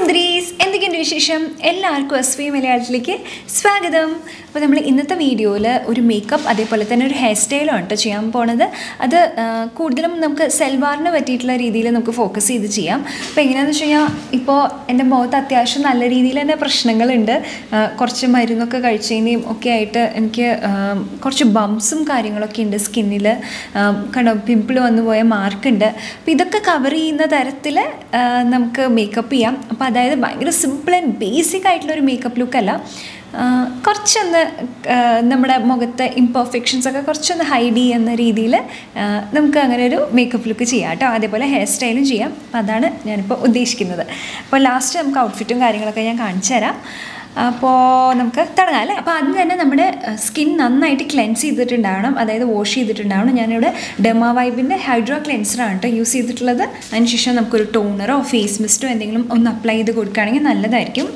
സുന്ദരീസ് എന്തൊക്കെയുണ്ട് വിശേഷം എല്ലാവർക്കും എസ് വി മലയാളത്തിലേക്ക് സ്വാഗതം അപ്പോൾ നമ്മൾ ഇന്നത്തെ വീഡിയോയിൽ ഒരു മേക്കപ്പ് അതേപോലെ തന്നെ ഒരു ഹെയർ സ്റ്റൈലാണ് കേട്ടോ ചെയ്യാൻ പോണത് അത് ആ, കൂടുതലും നമുക്ക് സെൽവാറിന് പറ്റിയിട്ടുള്ള രീതിയിൽ നമുക്ക് ഫോക്കസ് ചെയ്ത് ചെയ്യാം അപ്പോൾ എങ്ങനെയാണെന്ന് വെച്ച് കഴിഞ്ഞാൽ ഇപ്പോൾ എൻ്റെ മുഖത്ത് അത്യാവശ്യം നല്ല രീതിയിൽ തന്നെ പ്രശ്നങ്ങളുണ്ട് ആ, കുറച്ച് മരുന്നൊക്കെ കഴിച്ചതിൻ്റെയും ഒക്കെ ആയിട്ട് എനിക്ക് ആ, കുറച്ച് ബംസും കാര്യങ്ങളൊക്കെ ഉണ്ട് സ്കിന്നിൽ കണ്ടോ പിമ്പിൾ വന്നു പോയ മാർക്കുണ്ട് അപ്പോൾ ഇതൊക്കെ കവർ ചെയ്യുന്ന തരത്തിൽ നമുക്ക് മേക്കപ്പ് ചെയ്യാം അപ്പോൾ അതായത് ഭയങ്കര സിമ്പിൾ ആൻഡ് ബേസിക് ആയിട്ടുള്ള ഒരു മേക്കപ്പ് ലുക്കല്ല കുറച്ചൊന്ന് ആ, നമ്മുടെ മുഖത്തെ ഇംപെർഫെക്ഷൻസ് ഒക്കെ കുറച്ചൊന്ന് ഹൈഡ് ചെയ്യുന്ന രീതിയിൽ നമുക്ക് അങ്ങനെ ഒരു മേക്കപ്പ് ലുക്ക് ചെയ്യാം കേട്ടോ അതേപോലെ ഹെയർ സ്റ്റൈലും ചെയ്യാം അപ്പോൾ അതാണ് ഞാനിപ്പോൾ ഉദ്ദേശിക്കുന്നത് അപ്പോൾ ലാസ്റ്റ് നമുക്ക് ഔട്ട്ഫിറ്റും കാര്യങ്ങളൊക്കെ ഞാൻ കാണിച്ചു തരാം അപ്പോൾ നമുക്ക് തുടങ്ങാം അല്ലേ അപ്പോൾ ആദ്യം തന്നെ നമ്മുടെ സ്കിൻ നന്നായിട്ട് ക്ലെൻസ് ചെയ്തിട്ടുണ്ടാവണം അതായത് വാഷ് ചെയ്തിട്ടുണ്ടാവണം ഞാനിവിടെ ഡെമാ വൈബിൻ്റെ ഹൈഡ്രോ ക്ലെൻസറാണ് കേട്ടോ യൂസ് ചെയ്തിട്ടുള്ളത് അതിനുശേഷം നമുക്കൊരു ടോണറോ ഫേസ് മിസ്റ്റോ എന്തെങ്കിലും ഒന്ന് അപ്ലൈ ചെയ്ത് കൊടുക്കുകയാണെങ്കിൽ നല്ലതായിരിക്കും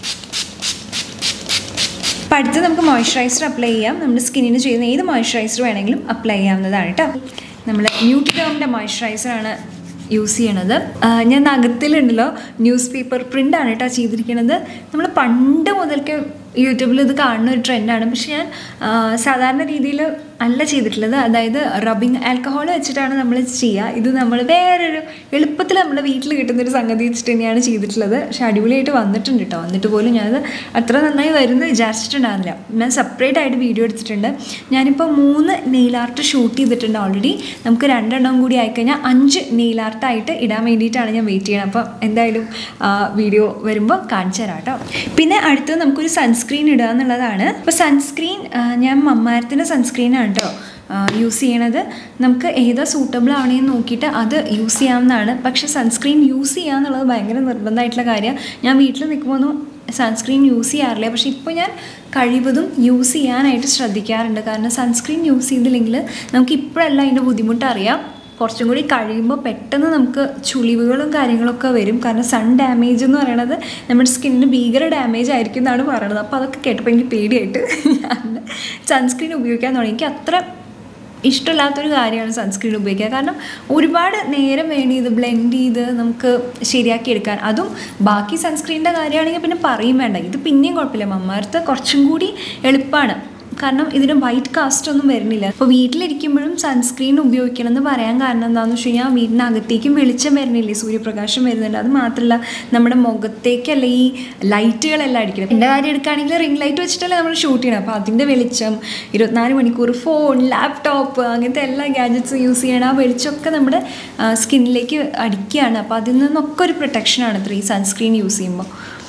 അപ്പം അടുത്ത് നമുക്ക് മോയ്സ്ചറൈസർ അപ്ലൈ ചെയ്യാം നമ്മുടെ സ്കിന്നിന് ചെയ്യുന്ന ഏത് മോയ്സ്ചറൈസർ വേണമെങ്കിലും അപ്ലൈ ചെയ്യാവുന്നതാണ് കേട്ടോ നമ്മൾ ന്യൂട്രിഡോമിൻ്റെ മോയ്സ്ചറൈസറാണ് യൂസ് ചെയ്യണത് ആ, ഞാൻ നഖത്തിലുണ്ടല്ലോ ന്യൂസ് പേപ്പർ പ്രിൻ്റാണ് കേട്ടോ ചെയ്തിരിക്കുന്നത് നമ്മൾ പണ്ട് മുതൽക്ക് യൂട്യൂബിൽ ഇത് കാണുന്ന ഒരു ട്രെൻഡാണ് പക്ഷെ ഞാൻ ആ, സാധാരണ രീതിയിൽ അല്ല ചെയ്തിട്ടുള്ളത് അതായത് റബ്ബിങ് ആൽക്കഹോൾ വെച്ചിട്ടാണ് നമ്മൾ ചെയ്യുക ഇത് നമ്മൾ വേറൊരു എളുപ്പത്തിൽ നമ്മുടെ വീട്ടിൽ കിട്ടുന്നൊരു സംഗതി വെച്ചിട്ട് തന്നെയാണ് ചെയ്തിട്ടുള്ളത് പക്ഷെ അടിപൊളിയായിട്ട് വന്നിട്ടുണ്ട് കേട്ടോ വന്നിട്ട് പോലും ഞാനത് അത്ര നന്നായി വരുമെന്ന് വിചാരിച്ചിട്ടുണ്ടായിരുന്നില്ല ഞാൻ സെപ്പറേറ്റ് ആയിട്ട് വീഡിയോ എടുത്തിട്ടുണ്ട് ഞാനിപ്പോൾ മൂന്ന് നെയിൽ ആർട്ട് ഷൂട്ട് ചെയ്തിട്ടുണ്ട് ഓൾറെഡി നമുക്ക് രണ്ടെണ്ണം കൂടി ആയിക്കഴിഞ്ഞാൽ അഞ്ച് നെയിൽ ആർട്ടായിട്ട് ഇടാൻ വേണ്ടിയിട്ടാണ് ഞാൻ വെയിറ്റ് ചെയ്യണം അപ്പോൾ എന്തായാലും വീഡിയോ വരുമ്പോൾ കാണിച്ചു തരാം കേട്ടോ പിന്നെ അടുത്തത് നമുക്കൊരു സൺസ്ക്രീൻ ഇടുക എന്നുള്ളതാണ് അപ്പോൾ സൺസ്ക്രീൻ ഞാൻ മമ്മാരത്തിൻ്റെ സൺസ്ക്രീനാണ് കേട്ടോ യൂസ് ചെയ്യണത് നമുക്ക് ഏതാ സൂട്ടബിൾ ആവണേന്ന് നോക്കിയിട്ട് അത് യൂസ് ചെയ്യാവുന്നതാണ് പക്ഷെ സൺസ്ക്രീൻ യൂസ് ചെയ്യുക എന്നുള്ളത് ഭയങ്കര നിർബന്ധമായിട്ടുള്ള കാര്യമാണ് ഞാൻ വീട്ടിൽ നിൽക്കുമ്പോൾ ഒന്നും സൺസ്ക്രീൻ യൂസ് ചെയ്യാറില്ല പക്ഷെ ഇപ്പോൾ ഞാൻ കഴിവതും യൂസ് ചെയ്യാനായിട്ട് ശ്രദ്ധിക്കാറുണ്ട് കാരണം സൺസ്ക്രീൻ യൂസ് ചെയ്തില്ലെങ്കിൽ നമുക്ക് ഇപ്പോഴല്ല അതിൻ്റെ ബുദ്ധിമുട്ട് അറിയാം കുറച്ചും കൂടി കഴിയുമ്പോൾ പെട്ടെന്ന് നമുക്ക് ചുളിവുകളും കാര്യങ്ങളൊക്കെ വരും കാരണം സൺ ഡാമേജ് എന്ന് പറയണത് നമ്മുടെ സ്കിന്നിന് ഭീകര ഡാമേജ് ആയിരിക്കും എന്നാണ് പറയണത് അപ്പോൾ അതൊക്കെ കേട്ടപ്പോൾ എനിക്ക് പേടിയായിട്ട് ഞാൻ സൺസ്ക്രീൻ ഉപയോഗിക്കാൻ തുടങ്ങി എനിക്ക് അത്ര ഇഷ്ടമില്ലാത്തൊരു കാര്യമാണ് സൺസ്ക്രീൻ ഉപയോഗിക്കുക കാരണം ഒരുപാട് നേരം വേണ്ടി ഇത് ബ്ലെൻഡ് ചെയ്ത് നമുക്ക് ശരിയാക്കി എടുക്കാൻ അതും ബാക്കി സൺസ്ക്രീനിൻ്റെ കാര്യമാണെങ്കിൽ പിന്നെ പറയും വേണ്ട ഇത് പിന്നെയും കുഴപ്പമില്ല മമ്മാരത്ത് കുറച്ചും കൂടി എളുപ്പമാണ് കാരണം ഇതിന് വൈറ്റ് കാസ്റ്റ് ഒന്നും വരുന്നില്ല അപ്പോൾ വീട്ടിലിരിക്കുമ്പോഴും സൺസ്ക്രീൻ ഉപയോഗിക്കണം എന്ന് പറയാൻ കാരണം എന്താണെന്ന് വെച്ച് കഴിഞ്ഞാൽ വീടിനകത്തേക്കും വെളിച്ചം വരുന്നില്ലേ സൂര്യപ്രകാശം വരുന്നുണ്ട് അത് മാത്രമല്ല നമ്മുടെ മുഖത്തേക്കല്ല ഈ ലൈറ്റുകളെല്ലാം അടിക്കണം എൻ്റെ കാര്യം എടുക്കുകയാണെങ്കിൽ റിംഗ് ലൈറ്റ് വെച്ചിട്ടല്ലേ നമ്മൾ ഷൂട്ട് ചെയ്യണം അപ്പോൾ അതിൻ്റെ വെളിച്ചം ഇരുപത്തിനാല് മണിക്കൂർ ഫോൺ ലാപ്ടോപ്പ് അങ്ങനത്തെ എല്ലാ ഗാഡ്ജറ്റ്സും യൂസ് ചെയ്യണം ആ വെളിച്ചമൊക്കെ നമ്മുടെ സ്കിന്നിലേക്ക് അടിക്കുകയാണ് അപ്പോൾ അതിൽ നിന്നൊക്കെ ഒരു പ്രൊട്ടക്ഷനാണ് ഇത്ര ഈ സൺസ്ക്രീൻ യൂസ് ചെയ്യുമ്പോൾ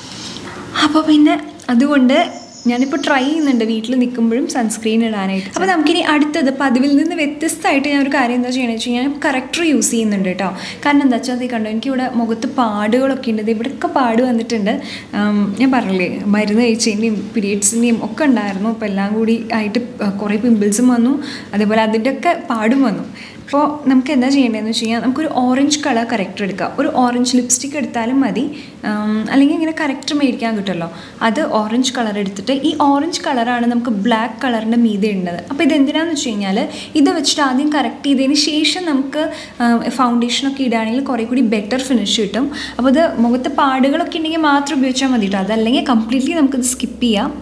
അപ്പോൾ പിന്നെ അതുകൊണ്ട് ഞാനിപ്പോൾ ട്രൈ ചെയ്യുന്നുണ്ട് വീട്ടിൽ നിൽക്കുമ്പോഴും സൺസ്ക്രീൻ ഇടാനായിട്ട് അപ്പോൾ നമുക്കിനി അടുത്തത് പതിവിൽ നിന്ന് വ്യത്യസ്തമായിട്ട് ഞാൻ ഒരു കാര്യം എന്താ ചെയ്യണമെന്ന് വെച്ച് കഴിഞ്ഞാൽ കറക്റ്റർ യൂസ് ചെയ്യുന്നുണ്ട് കേട്ടോ കാരണം എന്താ വെച്ചാൽ അത് കണ്ടോ എനിക്കിവിടെ മുഖത്ത് പാടുകളൊക്കെ ഉണ്ട് ദേ ഇവിടെയൊക്കെ പാട് വന്നിട്ടുണ്ട് ആം, ഞാൻ പറഞ്ഞില്ലേ മരുന്ന് കഴിച്ചതിൻ്റെയും പീരിയഡ്സിൻ്റെയും ഒക്കെ ഉണ്ടായിരുന്നു അപ്പോൾ എല്ലാം കൂടി ആയിട്ട് കുറേ പിമ്പിൾസും വന്നു അതേപോലെ അതിൻ്റെയൊക്കെ പാടും വന്നു അപ്പോൾ നമുക്ക് എന്താ ചെയ്യേണ്ടതെന്ന് വെച്ച് കഴിഞ്ഞാൽ നമുക്കൊരു ഓറഞ്ച് കളർ കറക്റ്റർ എടുക്കാം ഒരു ഓറഞ്ച് ലിപ്സ്റ്റിക് എടുത്താലും മതി ഉം, അല്ലെങ്കിൽ ഇങ്ങനെ കറക്റ്റർ മേടിക്കാൻ കിട്ടുമല്ലോ അത് ഓറഞ്ച് കളർ എടുത്തിട്ട് ഈ ഓറഞ്ച് കളറാണ് നമുക്ക് ബ്ലാക്ക് കളറിൻ്റെ മീതെ ഉള്ളത് അപ്പോൾ ഇത് എന്തിനാന്ന് വെച്ച് കഴിഞ്ഞാൽ ഇത് വെച്ചിട്ട് ആദ്യം കറക്റ്റ് ചെയ്തതിന് ശേഷം നമുക്ക് ഫൗണ്ടേഷനൊക്കെ ഇടുകയാണെങ്കിൽ കുറേ കൂടി ബെറ്റർ ഫിനിഷ് കിട്ടും അപ്പോൾ ഇത് മുഖത്ത് പാടുകളൊക്കെ ഉണ്ടെങ്കിൽ മാത്രം ഉപയോഗിച്ചാൽ മതി കേട്ടോ അതല്ലെങ്കിൽ കംപ്ലീറ്റ്ലി നമുക്കിത് സ്കിപ്പ് ചെയ്യാം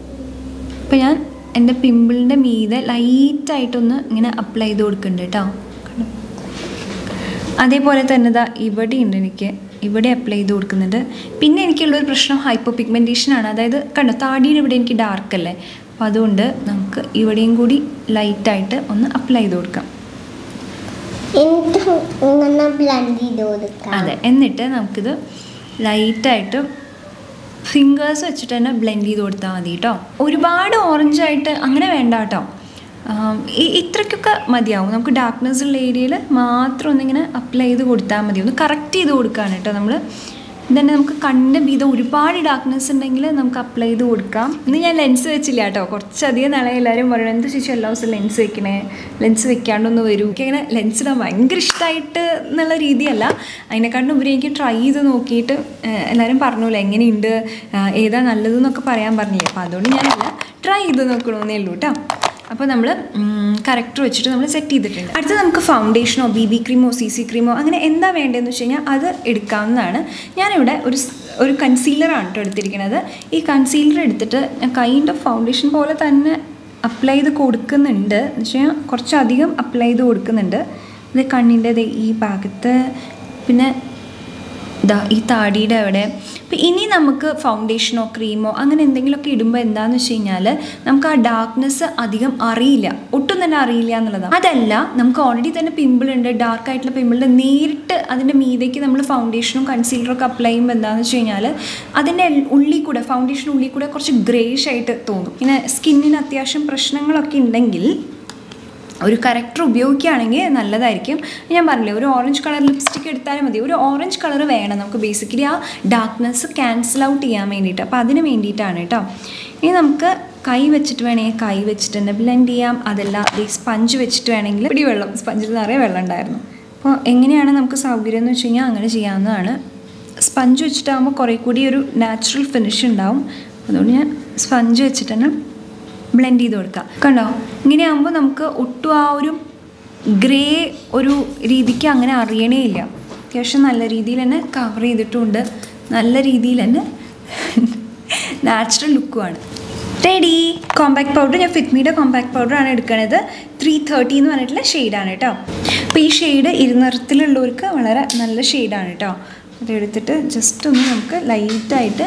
അപ്പോൾ ഞാൻ എൻ്റെ പിമ്പിളിൻ്റെ മീതെ ലൈറ്റായിട്ടൊന്ന് ഇങ്ങനെ അപ്ലൈ ചെയ്ത് കൊടുക്കുന്നുണ്ട് കേട്ടോ കണ്ടോ? അതേപോലെ തന്നെ ഇതാ ഇവിടെ ഉണ്ട് എനിക്ക് ഇവിടെ അപ്ലൈ ചെയ്ത് കൊടുക്കുന്നുണ്ട് പിന്നെ എനിക്കുള്ളൊരു പ്രശ്നം ഹൈപ്പർ പിഗ്മെൻറ്റേഷൻ ആണ് അതായത് കണ്ടോ താടിയുടെ ഇവിടെ എനിക്ക് ഡാർക്ക് അല്ലേ അപ്പോൾ അതുകൊണ്ട് നമുക്ക് ഇവിടെയും കൂടി ലൈറ്റായിട്ട് ഒന്ന് അപ്ലൈ ചെയ്ത് കൊടുക്കാം എന്നിട്ട് ഇങ്ങനെ ബ്ലണ്ട് ചെയ്ത് കൊടുക്കാം അതെ എന്നിട്ട് നമുക്കിത് ലൈറ്റായിട്ട് ഫിംഗേഴ്സ് വെച്ചിട്ട് തന്നെ ബ്ലെൻഡ് ചെയ്ത് കൊടുത്താൽ മതി കേട്ടോ ഒരുപാട് ഓറഞ്ചായിട്ട് അങ്ങനെ വേണ്ട കേട്ടോ ആം, ഈ- ഇത്രയ്ക്കൊക്കെ മതിയാവും നമുക്ക് ഡാർക്ക്നെസ് ഉള്ള ഏരിയയിൽ മാത്രം ഒന്നിങ്ങനെ അപ്ലൈ ചെയ്ത് കൊടുത്താൽ മതി ഒന്ന് കറക്റ്റ് ചെയ്ത് കൊടുക്കുകയാണ് കേട്ടോ നമ്മൾ തന്നെ നമുക്ക് കണ്ണിൻ്റെ വീതം ഒരുപാട് ഡാർക്ക്നെസ് ഉണ്ടെങ്കിൽ നമുക്ക് അപ്ലൈ ചെയ്ത് കൊടുക്കാം ഇന്ന് ഞാൻ ലെൻസ് വെച്ചില്ല കേട്ടോ കുറച്ചധികം നാളെ എല്ലാവരും പറയണം എന്ത് ചേച്ചി എല്ലാ ദിവസവും ലെൻസ് വെക്കണേ ലെൻസ് വെക്കാണ്ടൊന്ന് വരൂ എനിക്ക് അങ്ങനെ ലെൻസ് ഇടാൻ ഭയങ്കര ഇഷ്ടമായിട്ട് എന്നുള്ള രീതിയല്ല അതിനെക്കാട്ടും ഉപരി എനിക്ക് ട്രൈ ചെയ്ത് നോക്കിയിട്ട് ഏഹ്, എല്ലാവരും പറഞ്ഞല്ലോ എങ്ങനെയുണ്ട് ഏഹ്, ഏതാ നല്ലതെന്നൊക്കെ പറയാൻ പറഞ്ഞില്ലേ അപ്പോൾ അതുകൊണ്ട് ഞാനല്ല ട്രൈ ചെയ്ത് നോക്കണമെന്നേ ഉള്ളൂ കേട്ടോ അപ്പോൾ നമ്മൾ കറക്റ്റർ വെച്ചിട്ട് നമ്മൾ സെറ്റ് ചെയ്തിട്ടുണ്ട് അടുത്ത നമുക്ക് ഫൗണ്ടേഷനോ ബി ബി ക്രീമോ സി സി ക്രീമോ അങ്ങനെ എന്താ വേണ്ടതെന്ന് വെച്ച് കഴിഞ്ഞാൽ അത് എടുക്കാവുന്നതാണ് ഞാനിവിടെ ഒരു സ്- ഒരു കൺസീലറാണ് കേട്ടോ എടുത്തിരിക്കുന്നത് ഈ കൺസീലർ എടുത്തിട്ട് ഞാൻ കൈൻഡ് ഓഫ് ഫൗണ്ടേഷൻ പോലെ തന്നെ അപ്ലൈ ചെയ്ത് കൊടുക്കുന്നുണ്ട് എന്ന് വെച്ച് കഴിഞ്ഞാൽ കുറച്ചധികം അപ്ലൈ ചെയ്ത് കൊടുക്കുന്നുണ്ട് ഇത് കണ്ണിൻ്റെ ദേ ഈ ഭാഗത്ത് പിന്നെ ദാ ഈ താടിയുടെ അവിടെ അപ്പം ഇനി നമുക്ക് ഫൗണ്ടേഷനോ ക്രീമോ അങ്ങനെ എന്തെങ്കിലുമൊക്കെ ഇടുമ്പോൾ എന്താണെന്ന് വെച്ച് കഴിഞ്ഞാൽ നമുക്ക് ആ ഡാർക്ക്നെസ് അധികം അറിയില്ല ഒട്ടും തന്നെ അറിയില്ല എന്നുള്ളതാണ് അതല്ല നമുക്ക് ഓൾറെഡി തന്നെ പിമ്പിൾ ഉണ്ട് ഡാർക്ക് ആയിട്ടുള്ള പിമ്പിൾ നേരിട്ട് അതിൻ്റെ മീതേക്ക് നമ്മൾ ഫൗണ്ടേഷനും കൺസീലറും ഒക്കെ അപ്ലൈ ചെയ്യുമ്പോൾ എന്താണെന്ന് വെച്ച് കഴിഞ്ഞാൽ അതിൻ്റെ ഉള്ളിൽ കൂടെ ഫൗണ്ടേഷൻ ഉള്ളിൽ കൂടെ കുറച്ച് ഗ്രേഷ് ആയിട്ട് തോന്നും ഇങ്ങനെ സ്കിന്നിന് അത്യാവശ്യം പ്രശ്നങ്ങളൊക്കെ ഉണ്ടെങ്കിൽ ഒരു കറക്റ്റർ ഉപയോഗിക്കുകയാണെങ്കിൽ നല്ലതായിരിക്കും ഞാൻ പറഞ്ഞില്ലേ ഒരു ഓറഞ്ച് കളർ ലിപ്സ്റ്റിക് എടുത്താലും മതി ഒരു ഓറഞ്ച് കളർ വേണം നമുക്ക് ബേസിക്കലി ആ ഡാർക്ക്നെസ് ക്യാൻസൽ ഔട്ട് ചെയ്യാൻ വേണ്ടിയിട്ട് അപ്പോൾ അതിന് വേണ്ടിയിട്ടാണ് കേട്ടോ ഇനി നമുക്ക് കൈ വെച്ചിട്ട് വേണമെങ്കിൽ കൈ വെച്ചിട്ട് തന്നെ ബ്ലെൻഡ് ചെയ്യാം അതല്ല ഈ സ്പഞ്ച് വെച്ചിട്ട് വേണമെങ്കിൽ പിടി വെള്ളം സ്പഞ്ചിൽ നിറയെ വെള്ളം ഉണ്ടായിരുന്നു അപ്പോൾ എങ്ങനെയാണ് നമുക്ക് സൗകര്യം എന്ന് വെച്ച് കഴിഞ്ഞാൽ അങ്ങനെ ചെയ്യാവുന്നതാണ് സ്പഞ്ച് വെച്ചിട്ടാകുമ്പോൾ കുറേ കൂടി ഒരു നാച്ചുറൽ ഫിനിഷ് ഉണ്ടാവും അതുകൊണ്ട് ഞാൻ സ്പഞ്ച് വെച്ചിട്ട് തന്നെ ബ്ലെൻഡ് ചെയ്ത് കൊടുക്കുക കണ്ടോ ഇങ്ങനെയാകുമ്പോൾ നമുക്ക് ഒട്ടും ആ ഒരു ഗ്രേ ഒരു രീതിക്ക് അങ്ങനെ അറിയണേ ഇല്ല അത്യാവശ്യം നല്ല രീതിയിൽ തന്നെ കവർ ചെയ്തിട്ടുമുണ്ട് നല്ല രീതിയിൽ തന്നെ നാച്ചുറൽ ലുക്കുമാണ് റെഡി കോമ്പാക്ട് പൗഡർ ഞാൻ ഫിറ്റ്മിയുടെ കോമ്പാക്ട് പൗഡറാണ് എടുക്കുന്നത് ത്രീ തേർട്ടി എന്ന് പറഞ്ഞിട്ടുള്ള ഷെയ്ഡാണ് കേട്ടോ അപ്പോൾ ഈ ഷെയ്ഡ് ഇരുനിറത്തിലുള്ളവർക്ക് വളരെ നല്ല ഷെയ്ഡാണ് കേട്ടോ അത് എടുത്തിട്ട് ജസ്റ്റ് ഒന്ന് നമുക്ക് ലൈറ്റായിട്ട്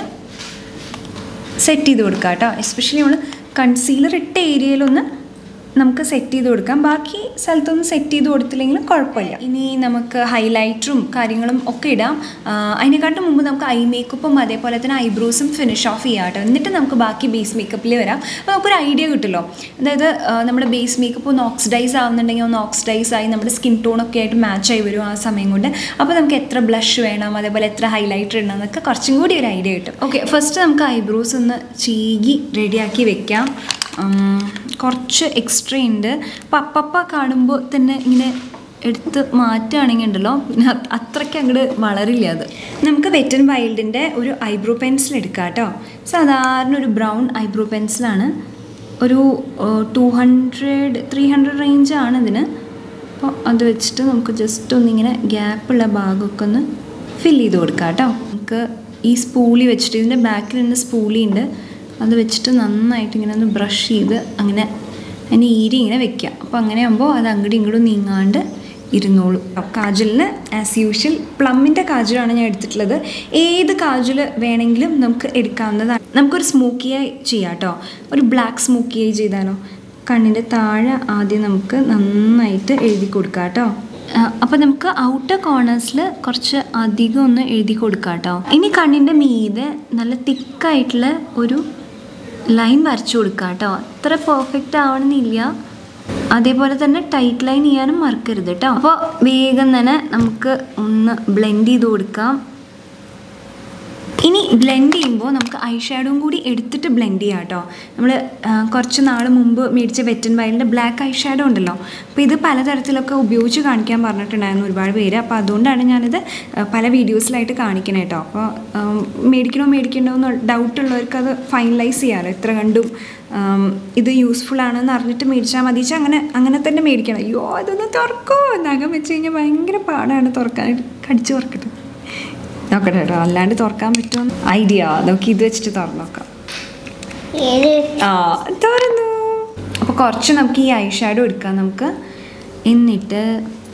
സെറ്റ് ചെയ്ത് കൊടുക്കാം കേട്ടോ എസ്പെഷ്യലി നമ്മൾ കൺസീലർ ഇട്ട ഏരിയയിലൊന്ന് നമുക്ക് സെറ്റ് ചെയ്ത് കൊടുക്കാം ബാക്കി സ്ഥലത്തൊന്നും സെറ്റ് ചെയ്ത് കൊടുത്തില്ലെങ്കിലും കുഴപ്പമില്ല ഇനി നമുക്ക് ഹൈലൈറ്ററും കാര്യങ്ങളും ഒക്കെ ഇടാം ആ, അതിനെക്കാട്ടും മുമ്പ് നമുക്ക് ഐ മേക്കപ്പും അതേപോലെ തന്നെ ഐബ്രോസും ഫിനിഷ് ഓഫ് ചെയ്യാം കേട്ടോ എന്നിട്ട് നമുക്ക് ബാക്കി ബേസ് മേക്കപ്പിൽ വരാം അപ്പോൾ നമുക്കൊരു ഐഡിയ കിട്ടുമല്ലോ അതായത് ആ, നമ്മുടെ ബേസ് മേക്കപ്പ് ഒന്ന് ഓക്സിഡൈസ് ആവുന്നുണ്ടെങ്കിൽ ഒന്ന് ഓക്സിഡൈസ് ആയി നമ്മുടെ സ്കിൻ ടോണൊക്കെ ആയിട്ട് മാച്ച് ആയി വരും ആ സമയം കൊണ്ട് അപ്പോൾ നമുക്ക് എത്ര ബ്ലഷ് വേണം അതേപോലെ എത്ര ഹൈലൈറ്റർ ഇടണം എന്നൊക്കെ കുറച്ചും കൂടി ഒരു ഐഡിയ കിട്ടും ഓക്കെ ഫസ്റ്റ് നമുക്ക് ഐബ്രോസ് ഒന്ന് ചീകി റെഡിയാക്കി വെക്കാം ഉം, കുറച്ച് എക്സ്ട്രാ ഉണ്ട് അപ്പം അപ്പപ്പ കാണുമ്പോൾ തന്നെ ഇങ്ങനെ എടുത്ത് മാറ്റുകയാണെങ്കിൽ ഉണ്ടല്ലോ പിന്നെ അത് അത്രയ്ക്ക് അങ്ങോട്ട് വളരില്ല അത് നമുക്ക് വെറ്റ് ആൻഡ് വൈൽഡിൻ്റെ ഒരു ഐബ്രോ പെൻസിൽ എടുക്കാം കേട്ടോ സാധാരണ ഒരു ബ്രൗൺ ഐബ്രോ പെൻസിലാണ് ഒരു ടു ഹൺഡ്രഡ് ത്രീ ഹൺഡ്രഡ് റേഞ്ചാണ് ഇതിന് അപ്പോൾ അത് വെച്ചിട്ട് നമുക്ക് ജസ്റ്റ് ഒന്നിങ്ങനെ ഗ്യാപ്പുള്ള ഭാഗമൊക്കെ ഒന്ന് ഫില്ല് ചെയ്ത് കൊടുക്കാം കേട്ടോ നമുക്ക് ഈ സ്പൂളി വെച്ചിട്ട് ഇതിൻ്റെ ബാക്കിൽ തന്നെ സ്പൂളി ഉണ്ട് അത് വെച്ചിട്ട് നന്നായിട്ട് ഇങ്ങനെ ഒന്ന് ബ്രഷ് ചെയ്ത് അങ്ങനെ അതിന് ഈരി ഇങ്ങനെ വെക്കുക അപ്പോൾ അങ്ങനെ ആകുമ്പോൾ അത് അങ്ങോട്ടും ഇങ്ങോട്ടും നീങ്ങാണ്ട് ഇരുന്നോളൂ കാജലിന് ആസ് യൂഷ്വൽ പ്ലമ്മിൻ്റെ കാജലാണ് ഞാൻ എടുത്തിട്ടുള്ളത് ഏത് കാജൽ വേണമെങ്കിലും നമുക്ക് എടുക്കാവുന്നതാണ് നമുക്കൊരു സ്മോക്കിയായി ചെയ്യാം കേട്ടോ ഒരു ബ്ലാക്ക് സ്മോക്കിയായി ചെയ്താലോ കണ്ണിൻ്റെ താഴെ ആദ്യം നമുക്ക് നന്നായിട്ട് എഴുതി കൊടുക്കാം കേട്ടോ അപ്പോൾ നമുക്ക് ഔട്ടർ കോർണേഴ്സിൽ കുറച്ച് അധികം ഒന്ന് എഴുതി കൊടുക്കാം കേട്ടോ ഇനി കണ്ണിൻ്റെ മീതെ നല്ല തിക്കായിട്ടുള്ള ഒരു ലൈൻ വരച്ചു കൊടുക്കുക കേട്ടോ അത്ര പെർഫെക്റ്റ് ആവണമെന്നില്ല അതേപോലെ തന്നെ ടൈറ്റ് ലൈൻ ചെയ്യാനും മറക്കരുത് കേട്ടോ അപ്പോൾ വേഗം തന്നെ നമുക്ക് ഒന്ന് ബ്ലെൻഡ് ചെയ്ത് കൊടുക്കാം ഇനി ബ്ലെൻഡ് ചെയ്യുമ്പോൾ നമുക്ക് ഐ ഷാഡോയും കൂടി എടുത്തിട്ട് ബ്ലെൻഡ് ചെയ്യാം കേട്ടോ നമ്മൾ കുറച്ച് നാൾ മുമ്പ് മേടിച്ച വെറ്റൻ വയലിൻ്റെ ബ്ലാക്ക് ഐ ഷാഡോ ഉണ്ടല്ലോ അപ്പോൾ ഇത് പലതരത്തിലൊക്കെ ഉപയോഗിച്ച് കാണിക്കാൻ പറഞ്ഞിട്ടുണ്ടായിരുന്നു ഒരുപാട് പേര് അപ്പോൾ അതുകൊണ്ടാണ് ഞാനിത് ആ, പല വീഡിയോസിലായിട്ട് കാണിക്കണേ കേട്ടോ അപ്പോൾ ആം, മേടിക്കണോ മേടിക്കണ്ടോ എന്ന് ഡൗട്ട് ഉള്ളവർക്ക് അത് ഫൈനലൈസ് ചെയ്യാമല്ലോ എത്ര കണ്ടും ആം, ഇത് യൂസ്ഫുൾ ആണെന്ന് അറിഞ്ഞിട്ട് മേടിച്ചാൽ മതി വെച്ചാൽ അങ്ങനെ അങ്ങനെ തന്നെ മേടിക്കണം അയ്യോ അതൊന്ന് തുറക്കോ നഖം വെച്ച് കഴിഞ്ഞാൽ ഭയങ്കര പാടാണ് തുറക്കാനായിട്ട് കടിച്ചു തുറക്കട്ടെ നോക്കട്ടെ കേട്ടോ അല്ലാണ്ട് തുറക്കാൻ പറ്റുമോ ഐഡിയ നമുക്ക് ഇത് വെച്ചിട്ട് തുറന്നു നോക്കാം ഏത് ആ തുറന്നു അപ്പോൾ കുറച്ച് നമുക്ക് ഈ ഐ ഷാഡോ എടുക്കാം നമുക്ക് എന്നിട്ട്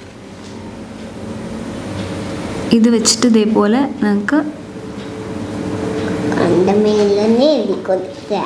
ഇത് വെച്ചിട്ട് ഇതേപോലെ നമുക്ക് കണ്ട മേലെ തന്നെ എഴുതി കൊടുക്കുക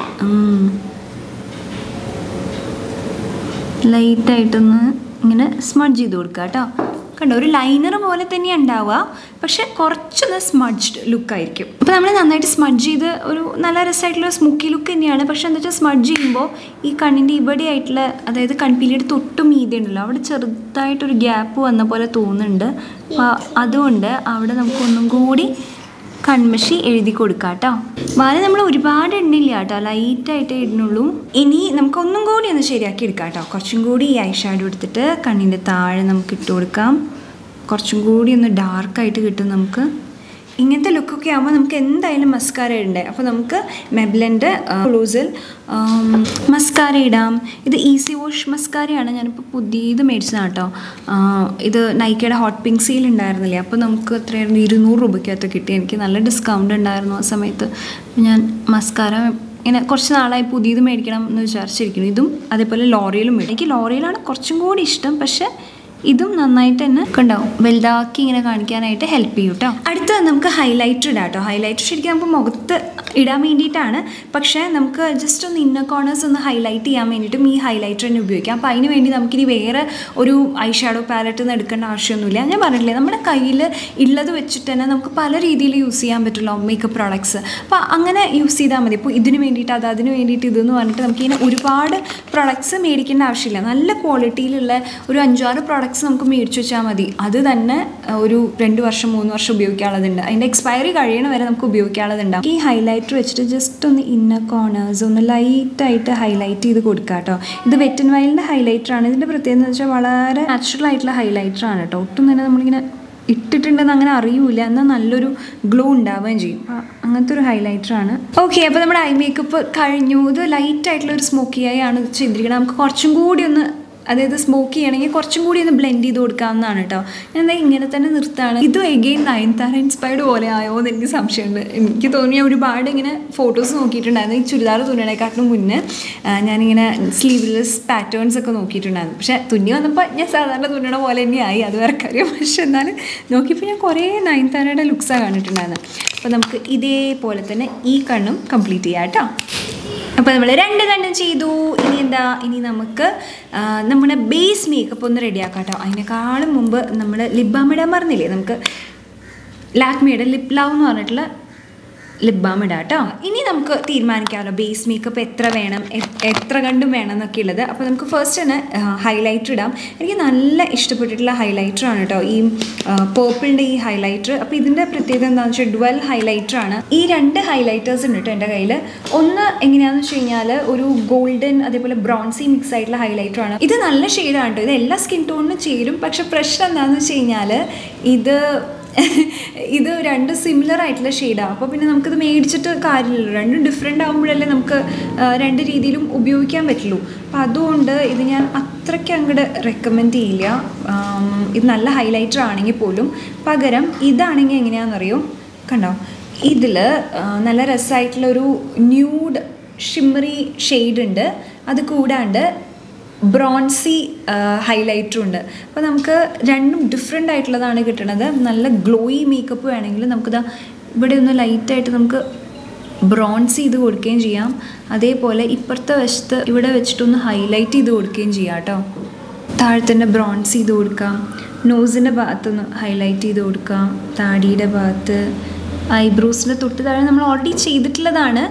ലൈറ്റായിട്ടൊന്ന് ഇങ്ങനെ സ്മഡ്ജ് ചെയ്ത് കൊടുക്കുക കേട്ടോ കണ്ടോ ഒരു ലൈനർ പോലെ തന്നെ ഉണ്ടാവുക പക്ഷെ കുറച്ചൊന്ന് സ്മഡ്ജ്ഡ് ലുക്കായിരിക്കും അപ്പോൾ നമ്മൾ നന്നായിട്ട് സ്മഡ്ജ് ചെയ്ത് ഒരു നല്ല രസമായിട്ടുള്ള സ്മുക്കി ലുക്ക് തന്നെയാണ് പക്ഷെ എന്താ വെച്ചാൽ സ്മഡ്ജ് ചെയ്യുമ്പോൾ ഈ കണ്ണിൻ്റെ ഇവിടെ ആയിട്ടുള്ള അതായത് കൺപീലിയുടെ തൊട്ട് മീതെ ഉണ്ടല്ലോ അവിടെ ചെറുതായിട്ടൊരു ഗ്യാപ്പ് വന്ന പോലെ തോന്നുന്നുണ്ട് അപ്പോൾ അതുകൊണ്ട് അവിടെ നമുക്ക് ഒന്നും കൂടി കൺമഷി എഴുതി കൊടുക്കാം കേട്ടോ വാല നമ്മൾ ഒരുപാട് എണ്ണില്ല കേട്ടോ ലൈറ്റായിട്ടേ ഇടുന്നുള്ളൂ ഇനി നമുക്ക് ഒന്നും കൂടി ഒന്ന് ശരിയാക്കി എടുക്കാം കേട്ടോ കുറച്ചും കൂടി ഈ ഐ ഷാഡോ എടുത്തിട്ട് കണ്ണിൻ്റെ താഴെ നമുക്ക് ഇട്ട് കൊടുക്കാം കുറച്ചും കൂടി ഒന്ന് ഡാർക്കായിട്ട് കിട്ടും നമുക്ക് ഇങ്ങനത്തെ ലുക്കൊക്കെ ആകുമ്പോൾ നമുക്ക് എന്തായാലും മസ്കാര ഇടണ്ടേ അപ്പോൾ നമുക്ക് മെബ്ലൻ്റെ ക്ലൂസിൽ മസ്കാര ഇടാം ഇത് ഈസി വാഷ് മസ്കാരയാണ് ഞാനിപ്പോൾ പുതിയത് മേടിച്ചതാണ് കേട്ടോ ആ, ഇത് നൈക്കയുടെ ഹോട്ട് പിങ്ക് സീൽ ഉണ്ടായിരുന്നില്ലേ അപ്പോൾ നമുക്ക് എത്രയായിരുന്നു ഇരുന്നൂറ് രൂപയ്ക്കകത്ത് കിട്ടി എനിക്ക് നല്ല ഡിസ്കൗണ്ട് ഉണ്ടായിരുന്നു ആ സമയത്ത് അപ്പോൾ ഞാൻ മസ്കാര ഇങ്ങനെ കുറച്ച് നാളായി പുതിയത് മേടിക്കണം എന്ന് വിചാരിച്ചിരിക്കുന്നു ഇതും അതേപോലെ ലോറിയലും മേടിക്കും എനിക്ക് ലോറിയലാണ് കുറച്ചും കൂടി ഇഷ്ടം പക്ഷേ ഇതും നന്നായിട്ട് തന്നെ ഉണ്ടാവും വലുതാക്കി ഇങ്ങനെ കാണിക്കാനായിട്ട് ഹെൽപ്പ് ചെയ്യും കേട്ടോ അടുത്തത് നമുക്ക് ഹൈലൈറ്റർ ഇടാം കേട്ടോ ഹൈലൈറ്റർ ശരിക്കും നമുക്ക് മുഖത്ത് ഇടാൻ വേണ്ടിയിട്ടാണ് പക്ഷേ നമുക്ക് ജസ്റ്റ് ഒന്ന് ഇന്നർ കോർണേഴ്സ് ഒന്ന് ഹൈലൈറ്റ് ചെയ്യാൻ വേണ്ടിയിട്ടും ഈ ഹൈലൈറ്റർ തന്നെ ഉപയോഗിക്കാം അപ്പോൾ അതിന് വേണ്ടി നമുക്കിനി വേറെ ഒരു ഐ ഷാഡോ പാലറ്റ് നിന്ന് എടുക്കേണ്ട ആവശ്യമൊന്നുമില്ല ഞാൻ പറഞ്ഞില്ലേ നമ്മുടെ കയ്യിൽ ഉള്ളത് വെച്ചിട്ട് തന്നെ നമുക്ക് പല രീതിയിൽ യൂസ് ചെയ്യാൻ പറ്റുമല്ലോ മേക്കപ്പ് പ്രോഡക്ട്സ് അപ്പോൾ അങ്ങനെ യൂസ് ചെയ്താൽ മതി ഇപ്പോൾ ഇതിന് വേണ്ടിയിട്ട് അത് അതിന് വേണ്ടിയിട്ട് ഇതെന്ന് പറഞ്ഞിട്ട് നമുക്കിങ്ങനെ ഒരുപാട് പ്രോഡക്ട്സ് മേടിക്കേണ്ട ആവശ്യമില്ല നല്ല ക്വാളിറ്റിയിലുള്ള ഒരു അഞ്ചാറ് പ്രോഡക്ട്സ് നമുക്ക് മേടിച്ച് വെച്ചാൽ മതി അത് തന്നെ അഹ്, ഒരു രണ്ട് വർഷം മൂന്ന് വർഷം ഉപയോഗിക്കാനുള്ളതുണ്ട് അതിൻ്റെ എക്സ്പയറി കഴിയണ വരെ നമുക്ക് ഉപയോഗിക്കാനുള്ളതുണ്ടാവും ഈ ഹൈലൈറ്റർ വെച്ചിട്ട് ജസ്റ്റ് ഒന്ന് ഇന്നർ കോർണേഴ്സ് ഒന്ന് ലൈറ്റായിട്ട് ഹൈലൈറ്റ് ചെയ്ത് കൊടുക്കുക കേട്ടോ ഇത് വെറ്റൻ വയലിൻ്റെ ഹൈലൈറ്റർ ആണ് ഇതിൻ്റെ പ്രത്യേകത എന്ന് വെച്ചാൽ വളരെ നാച്ചുറൽ ആയിട്ടുള്ള ഹൈലൈറ്റർ ആണ് കേട്ടോ ഒട്ടും തന്നെ നമ്മളിങ്ങനെ ഇട്ടിട്ടുണ്ടെന്ന് അങ്ങനെ അറിയൂല എന്നാൽ നല്ലൊരു ഗ്ലോ ഉണ്ടാവുകയും ചെയ്യും അപ്പം അങ്ങനത്തെ ഒരു ഹൈലൈറ്റർ ആണ് ഓക്കെ അപ്പോൾ നമ്മുടെ ഐ മേക്കപ്പ് കഴിഞ്ഞു ഇത് ലൈറ്റ് ആയിട്ടുള്ള ഒരു സ്മോക്കി ആയി ആണ് ചെയ്തിരിക്കുന്നത് നമുക്ക് കുറച്ചും കൂടി ഒന്ന് അതായത് സ്മോക്ക് ചെയ്യണമെങ്കിൽ കുറച്ചും കൂടി ഒന്ന് ബ്ലെൻഡ് ചെയ്ത് കൊടുക്കാവുന്നതാണ് കേട്ടോ ഞാൻ എന്താ ഇങ്ങനെ തന്നെ നിർത്താണ് ഇതും എഗെയിൻ നയൻതാര ഇൻസ്പയർഡ് പോലെ ആയോ എന്ന് എനിക്ക് സംശയമുണ്ട് എനിക്ക് തോന്നി ഞാൻ ഒരുപാട് ഇങ്ങനെ ഫോട്ടോസ് നോക്കിയിട്ടുണ്ടായിരുന്നു ഈ ചുരിദാർ തുന്നണേക്കാട്ടിലും മുന്നേ ആ, ഞാനിങ്ങനെ സ്ലീവ്ലെസ് പാറ്റേൺസ് ഒക്കെ നോക്കിയിട്ടുണ്ടായിരുന്നു പക്ഷേ തുന്നി വന്നപ്പോൾ ഞാൻ സാധാരണ തുന്നണ പോലെ തന്നെയായി അത് വേറെ കാര്യം പക്ഷെ എന്നാലും നോക്കിയപ്പോൾ ഞാൻ കുറേ നയൻതാരയുടെ ലുക്സാണ് കണ്ടിട്ടുണ്ടായിരുന്നത് അപ്പോൾ നമുക്ക് ഇതേപോലെ തന്നെ ഈ കണ്ണും കംപ്ലീറ്റ് ചെയ്യാം കേട്ടോ അപ്പോൾ നമ്മൾ രണ്ട് കണ്ണും ചെയ്തു ഇനി എന്താ ഇനി നമുക്ക് ആ, നമ്മുടെ ബേസ് മേക്കപ്പ് ഒന്ന് റെഡിയാക്കാം കേട്ടോ അതിനേക്കാളും മുമ്പ് നമ്മൾ ലിപ് ബാം ഇടാൻ പറഞ്ഞില്ലേ നമുക്ക് ലാക്മിയുടെ ലിപ് ലവ് എന്ന് പറഞ്ഞിട്ടുള്ള ലിപ് ബാം ഇടാം കേട്ടോ ഇനി നമുക്ക് തീരുമാനിക്കാമല്ലോ ബേസ് മേക്കപ്പ് എത്ര വേണം എ- എത്ര കണ്ടും വേണം എന്നൊക്കെ ഉള്ളത് അപ്പോൾ നമുക്ക് ഫസ്റ്റ് തന്നെ ഹൈലൈറ്റർ ഇടാം എനിക്ക് നല്ല ഇഷ്ടപ്പെട്ടിട്ടുള്ള ഹൈലൈറ്റർ ആണ് കേട്ടോ ഈ പേർപ്പിളിൻ്റെ ഈ ഹൈലൈറ്റർ അപ്പോൾ ഇതിൻ്റെ പ്രത്യേകത എന്താണെന്ന് വെച്ചാൽ ഡ്വൽ ഹൈലൈറ്റർ ആണ് ഈ രണ്ട് ഹൈലൈറ്റേഴ്സ് ഉണ്ട് കേട്ടോ എൻ്റെ കയ്യിൽ ഒന്ന് എങ്ങനെയാണെന്ന് വെച്ച് കഴിഞ്ഞാൽ ഒരു ഗോൾഡൻ അതേപോലെ ബ്രോൺസി മിക്സ് ആയിട്ടുള്ള ഹൈലൈറ്റർ ആണ് ഇത് നല്ല ഷെയ്ഡാണ് കേട്ടോ ഇത് എല്ലാ സ്കിൻ ടോണിനും ചേരും പക്ഷെ പ്രശ്നം എന്താണെന്ന് വെച്ച് കഴിഞ്ഞാൽ ഇത് ഇത് രണ്ട് സിമിലർ ആയിട്ടുള്ള ഷെയ്ഡാണ് അപ്പോൾ പിന്നെ നമുക്കിത് മേടിച്ചിട്ട് കാര്യമില്ലല്ലോ രണ്ടും ഡിഫറെൻ്റ് ആകുമ്പോഴല്ലേ നമുക്ക് ആ, രണ്ട് രീതിയിലും ഉപയോഗിക്കാൻ പറ്റുള്ളൂ അപ്പം അതുകൊണ്ട് ഇത് ഞാൻ അത്രയ്ക്ക് അങ്ങോട്ട് റെക്കമെൻഡ് ചെയ്യില്ല ആം, ഇത് നല്ല ഹൈലൈറ്റർ ആണെങ്കിൽ പോലും പകരം ഇതാണെങ്കിൽ എങ്ങനെയാണെന്നറിയോ കണ്ടോ ഇതിൽ നല്ല രസമായിട്ടുള്ളൊരു ന്യൂഡ് ഷിമ്മറി ഷെയ്ഡ് ഉണ്ട് അത് കൂടാണ്ട് ബ്രോൺസി ഹൈലൈറ്ററും ഉണ്ട് അപ്പോൾ നമുക്ക് രണ്ടും ഡിഫറെൻ്റ് ആയിട്ടുള്ളതാണ് കിട്ടുന്നത് നല്ല ഗ്ലോയി മേക്കപ്പ് വേണമെങ്കിൽ നമുക്കിതാ ഇവിടെ ഒന്ന് ലൈറ്റായിട്ട് നമുക്ക് ബ്രോൺസ് ചെയ്ത് കൊടുക്കുകയും ചെയ്യാം അതേപോലെ ഇപ്പുറത്തെ വശത്ത് ഇവിടെ വെച്ചിട്ടൊന്ന് ഹൈലൈറ്റ് ചെയ്ത് കൊടുക്കുകയും ചെയ്യാം കേട്ടോ താഴത്തന്നെ ബ്രോൺസ് ചെയ്ത് കൊടുക്കാം നോസിൻ്റെ ഭാഗത്തൊന്ന് ഹൈലൈറ്റ് ചെയ്ത് കൊടുക്കാം താടിയുടെ ഭാഗത്ത് ഐബ്രോസിൻ്റെ തൊട്ട് താഴെ നമ്മൾ ഓൾറെഡി ചെയ്തിട്ടുള്ളതാണ്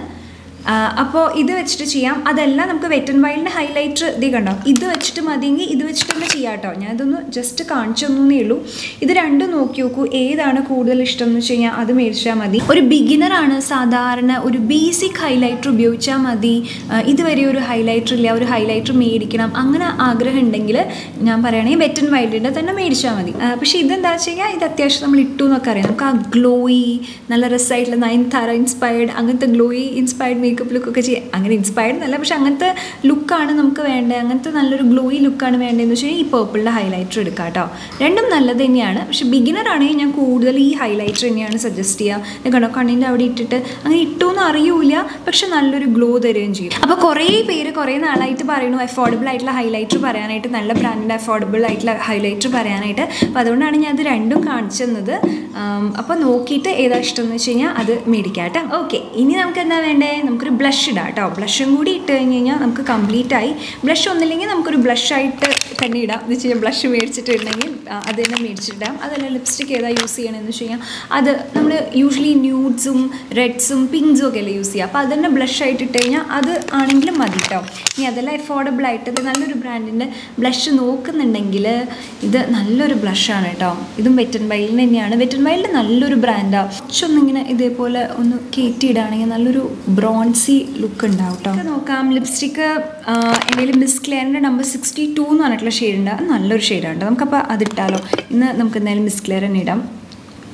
അപ്പോൾ ഇത് വെച്ചിട്ട് ചെയ്യാം അതല്ല നമുക്ക് വെറ്റൻ വൈൽഡിൻ്റെ ഹൈലൈറ്റർ ഇത് കണ്ടോ ഇത് വെച്ചിട്ട് മതിയെങ്കിൽ ഇത് വെച്ചിട്ട് തന്നെ ചെയ്യാം കേട്ടോ ഞാനിതൊന്ന് ജസ്റ്റ് കാണിച്ചു തന്നേ ഉള്ളൂ ഇത് രണ്ടും നോക്കി നോക്കൂ ഏതാണ് കൂടുതൽ ഇഷ്ടം എന്ന് വെച്ച് കഴിഞ്ഞാൽ അത് മേടിച്ചാൽ മതി ഒരു ബിഗിനറാണ് സാധാരണ ഒരു ബേസിക് ഹൈലൈറ്റർ ഉപയോഗിച്ചാൽ മതി ആ, ഇതുവരെ ഒരു ഹൈലൈറ്റർ ഇല്ല ഒരു ഹൈലൈറ്റർ മേടിക്കണം അങ്ങനെ ആഗ്രഹം ഉണ്ടെങ്കിൽ ഞാൻ പറയുകയാണെങ്കിൽ വെറ്റൻ വൈൽഡിൻ്റെ തന്നെ മേടിച്ചാൽ മതി ആ, പക്ഷേ ഇതെന്താ വെച്ച് കഴിഞ്ഞാൽ ഇത് അത്യാവശ്യം നമ്മൾ ഇട്ടു എന്നൊക്കെ അറിയാം നമുക്ക് ആ ഗ്ലോയി നല്ല രസമായിട്ടുള്ള നയൻ താര ഇൻസ്പയർഡ് അങ്ങനത്തെ ഗ്ലോയി ഇൻസ്പയർഡ് മേക്കപ്പ് ലുക്കൊക്കെ ചെയ്യാം അങ്ങനെ ഇൻസ്പയർഡ് എന്നല്ല പക്ഷെ അങ്ങനത്തെ ലുക്കാണ് നമുക്ക് വേണ്ടത് അങ്ങനത്തെ നല്ലൊരു ഗ്ലോയി ലുക്കാണ് വേണ്ടതെന്ന് വെച്ച് കഴിഞ്ഞാൽ ഈ പേർപ്പിളിൻ്റെ ഹൈലൈറ്റർ എടുക്കാം കേട്ടോ രണ്ടും നല്ലത് തന്നെയാണ് പക്ഷെ ബിഗിനർ ആണെങ്കിൽ ഞാൻ കൂടുതൽ ഈ ഹൈലൈറ്റർ തന്നെയാണ് സജസ്റ്റ് ചെയ്യുക ഇത് കണ്ടോ കണ്ണിൻ്റെ അവിടെ ഇട്ടിട്ട് അങ്ങനെ ഇട്ടു എന്ന് അറിയൂല പക്ഷെ നല്ലൊരു ഗ്ലോ തരുകയും ചെയ്യും അപ്പോൾ കുറേ പേര് കുറേ നാളായിട്ട് പറയുന്നു അഫോർഡബിൾ ആയിട്ടുള്ള ഹൈലൈറ്റർ പറയാനായിട്ട് നല്ല ബ്രാൻഡിൻ്റെ അഫോർഡബിൾ ആയിട്ടുള്ള ഹൈലൈറ്റർ പറയാനായിട്ട് അപ്പോൾ അതുകൊണ്ടാണ് ഞാൻ അത് രണ്ടും കാണിച്ചു തന്നത് അപ്പോൾ നോക്കിയിട്ട് ഏതാ ഇഷ്ടം എന്ന് വെച്ച് കഴിഞ്ഞാൽ അത് മേടിക്കാം കേട്ടോ ഓക്കെ ഇനി നമുക്ക് എന്താ വേണ്ടേ നമുക്കൊരു ബ്ലഷ് ഇടാം കേട്ടോ ബ്ലഷും കൂടി ഇട്ട് കഴിഞ്ഞ് കഴിഞ്ഞാൽ നമുക്ക് കംപ്ലീറ്റ് ആയി ബ്ലഷ് ഒന്നില്ലെങ്കിൽ നമുക്കൊരു ബ്ലഷായിട്ട് തന്നെ ഇടാം എന്ന് വെച്ച് കഴിഞ്ഞാൽ ബ്ലഷ് മേടിച്ചിട്ട് ഇടണമെങ്കിൽ ആ, അത് തന്നെ മേടിച്ചിട്ടിടാം അതല്ല ലിപ്സ്റ്റിക് ഏതാ യൂസ് ചെയ്യണമെന്ന് വെച്ച് കഴിഞ്ഞാൽ അത് നമ്മൾ യൂഷ്വലി ന്യൂഡ്സും റെഡ്സും പിങ്ക്സും ഒക്കെ അല്ലേ യൂസ് ചെയ്യുക അപ്പോൾ അത് തന്നെ ബ്ലഷ് ആയിട്ട് ഇട്ട് കഴിഞ്ഞാൽ അത് ആണെങ്കിലും മതി കേട്ടോ ഇനി അതെല്ലാം അഫോർഡബിൾ ആയിട്ട് ഇത് നല്ലൊരു ബ്രാൻഡിൻ്റെ ബ്ലഷ് നോക്കുന്നുണ്ടെങ്കിൽ ഇത് നല്ലൊരു ബ്ലഷാണ് കേട്ടോ ഇതും വെറ്റൻ വൈലിന് തന്നെയാണ് വെറ്റൻ വൈലിൻ്റെ നല്ലൊരു ബ്രാൻഡാണ് കുറച്ചൊന്നിങ്ങനെ ഇതേപോലെ ഒന്ന് കയറ്റിയിടുകയാണെങ്കിൽ നല്ലൊരു ബ്രോൺസി ലുക്ക് ഉണ്ടാവും കേട്ടോ ഇത് നോക്കാം ലിപ്സ്റ്റിക്ക് എൻ്റെ മിസ് ക്ലിയറിൻ്റെ നമ്പർ സിക്സ്റ്റി ടു എന്ന് പറഞ്ഞിട്ടുള്ള ഷെയ്ഡ് ഉണ്ട് അത് നല്ലൊരു ഷെയ്ഡാണ് കേട്ടോ നമുക്കപ്പോൾ അതിട്ടാലോ ഇന്ന് നമുക്ക് എന്തായാലും മിസ് ക്ലിയർ തന്നെ ഇടാം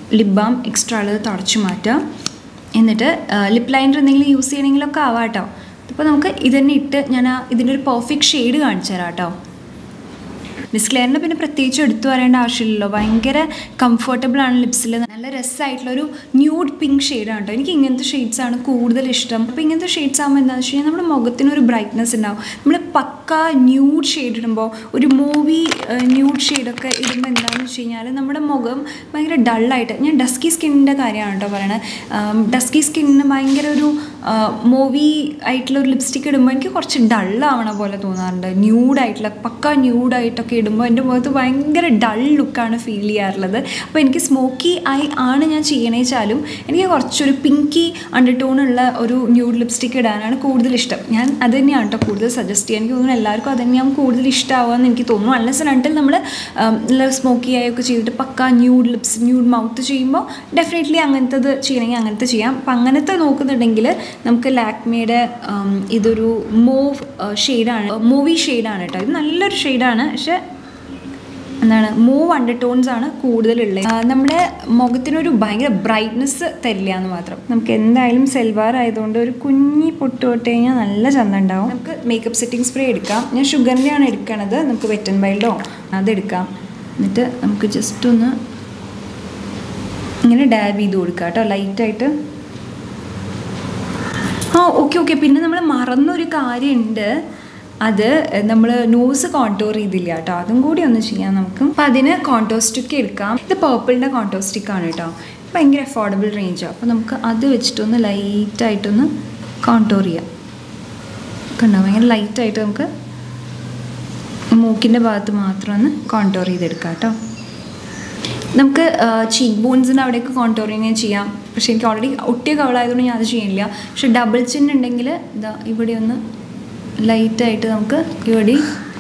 ലിപ് ബാം എക്സ്ട്രാ ഉള്ളത് തുടച്ചു മാറ്റാം എന്നിട്ട് ലിപ് ലൈനർ എന്തെങ്കിലും യൂസ് ചെയ്യണമെങ്കിലൊക്കെ ആവാം കേട്ടോ അപ്പോൾ നമുക്ക് ഇതന്നെ ഇട്ട് ഞാൻ ആ ഇതിൻ്റെ ഒരു പെർഫെക്റ്റ് ഷെയ്ഡ് കാണിച്ചു തരാം കേട്ടോ മിസ് ക്ലെയറിന് പിന്നെ പ്രത്യേകിച്ച് എടുത്തു വരേണ്ട ആവശ്യമില്ലല്ലോ ഭയങ്കര കംഫർട്ടബിൾ ആണ് ലിപ്സിൽ നല്ല രസമായിട്ടുള്ള ഒരു ന്യൂഡ് പിങ്ക് ഷെയ്ഡാണ് കേട്ടോ എനിക്ക് ഇങ്ങനത്തെ ഷെയ്ഡ്സ് ആണ് കൂടുതൽ ഇഷ്ടം അപ്പോൾ ഇങ്ങനത്തെ ഷെയ്ഡ്സ് ആകുമ്പോൾ എന്താണെന്ന് വെച്ച് കഴിഞ്ഞാൽ നമ്മുടെ മുഖത്തിന് ഒരു ബ്രൈറ്റ്നസ് ഉണ്ടാവും നമ്മൾ പക്ക ന്യൂഡ് ഷെയ്ഡ് ഇടുമ്പോൾ ഒരു മൂവി ന്യൂഡ് ഷെയ്ഡൊക്കെ ഇടുമ്പോൾ എന്താണെന്ന് വെച്ച് കഴിഞ്ഞാൽ നമ്മുടെ മുഖം ഭയങ്കര ഡള്ളായിട്ട് ഞാൻ ഡസ്കി സ്കിന്നിൻ്റെ കാര്യമാണ് കേട്ടോ പറയണത് ഡസ്കി സ്കിന്നിന് ഭയങ്കര ഒരു മൂവി ആയിട്ടുള്ള ഒരു ലിപ്സ്റ്റിക് ഇടുമ്പോൾ എനിക്ക് കുറച്ച് ഡള്ളാവണ പോലെ തോന്നാറുണ്ട് ന്യൂഡായിട്ടുള്ള പക്ക ന്യൂഡായിട്ടൊക്കെ ഇടുമ്പോൾ എൻ്റെ മുഖത്ത് ഭയങ്കര ഡൾ ലുക്കാണ് ഫീൽ ചെയ്യാറുള്ളത് അപ്പോൾ എനിക്ക് സ്മോക്കി ആയി ആണ് ഞാൻ ചെയ്യണേ വെച്ചാലും എനിക്ക് കുറച്ചൊരു പിങ്കി അണ്ടർടോൺ ഉള്ള ഒരു ന്യൂഡ് ലിപ്സ്റ്റിക് ഇടാനാണ് കൂടുതൽ ഇഷ്ടം ഞാൻ അത് തന്നെയാണ് കേട്ടോ കൂടുതൽ സജസ്റ്റ് ചെയ്യാൻ എനിക്ക് തോന്നുന്നു എല്ലാവർക്കും അത് തന്നെയാവും കൂടുതൽ ഇഷ്ടമാവുമെന്ന് എനിക്ക് തോന്നുന്നു അൺലെസ് രണ്ടിൽ നമ്മൾ നല്ല സ്മോക്കി ആയൊക്കെ ചെയ്തിട്ട് പക്ക ന്യൂഡ് ലിപ്സ് ന്യൂഡ് മൗത്ത് ചെയ്യുമ്പോൾ ഡെഫിനറ്റ്ലി അങ്ങനത്തത് ചെയ്യണമെങ്കിൽ അങ്ങനത്തെ ചെയ്യാം അപ്പം അങ്ങനത്തെ നോക്കുന്നുണ്ടെങ്കിൽ നമുക്ക് ലാക്മേയുടെ ഇതൊരു മൂവ് ഷെയ്ഡാണ് മൂവി ഷെയ്ഡാണ് കേട്ടോ ഇത് നല്ലൊരു ഷെയ്ഡാണ് പക്ഷെ എന്താണ് മൂവ് അണ്ടർ ടോൺസ് ആണ് കൂടുതലുള്ളത് ആ, നമ്മുടെ മുഖത്തിനൊരു ഭയങ്കര ബ്രൈറ്റ്നെസ് തരില്ല എന്ന് മാത്രം നമുക്ക് എന്തായാലും സെൽവാർ ആയതുകൊണ്ട് ഒരു കുഞ്ഞി പൊട്ട് തൊട്ട് കഴിഞ്ഞാൽ നല്ല ചന്തം ഉണ്ടാവും നമുക്ക് മേക്കപ്പ് സെറ്റിംഗ് സ്പ്രേ എടുക്കാം ഞാൻ ഷുഗറിൻ്റെയാണ് എടുക്കണത് നമുക്ക് വെറ്റൻ ബൈൽഡോ അതെടുക്കാം എന്നിട്ട് നമുക്ക് ജസ്റ്റ് ഒന്ന് ഇങ്ങനെ ഡാബ് ചെയ്ത് കൊടുക്കാം കേട്ടോ ലൈറ്റായിട്ട് ആ ഓക്കെ ഓക്കെ പിന്നെ നമ്മൾ മറന്നൊരു കാര്യമുണ്ട് അത് നമ്മൾ നോസ് കോൺടോർ ചെയ്തില്ല കേട്ടോ അതും കൂടി ഒന്ന് ചെയ്യാം നമുക്ക് അപ്പം അതിന് കോൺടോർ സ്റ്റിക്ക് എടുക്കാം ഇത് പേർപ്പിളിൻ്റെ കോൺടോർ സ്റ്റിക്കാണ് കേട്ടോ ഭയങ്കര അഫോർഡബിൾ റേഞ്ചാണ് അപ്പോൾ നമുക്ക് അത് വെച്ചിട്ടൊന്ന് ലൈറ്റായിട്ടൊന്ന് കോൺടോർ ചെയ്യാം കണ്ടോ ഭയങ്കര ലൈറ്റായിട്ട് നമുക്ക് മൂക്കിൻ്റെ ഭാഗത്ത് മാത്രം ഒന്ന് കോൺടോർ ചെയ്തെടുക്കാം കേട്ടോ നമുക്ക് ചീക്ക് ബോൺസിൻ്റെ അവിടെയൊക്കെ കോൺടോറിങ് ചെയ്യാം പക്ഷേ എനിക്ക് ഓൾറെഡി ഒട്ടിയ കവളായതുകൊണ്ട് ഞാൻ അത് ചെയ്യുന്നില്ല പക്ഷെ ഡബിൾ ചിൻ ഉണ്ടെങ്കിൽ ഇതാ ഇവിടെ ഒന്ന് ലൈറ്റായിട്ട് നമുക്ക് ഇവിടെ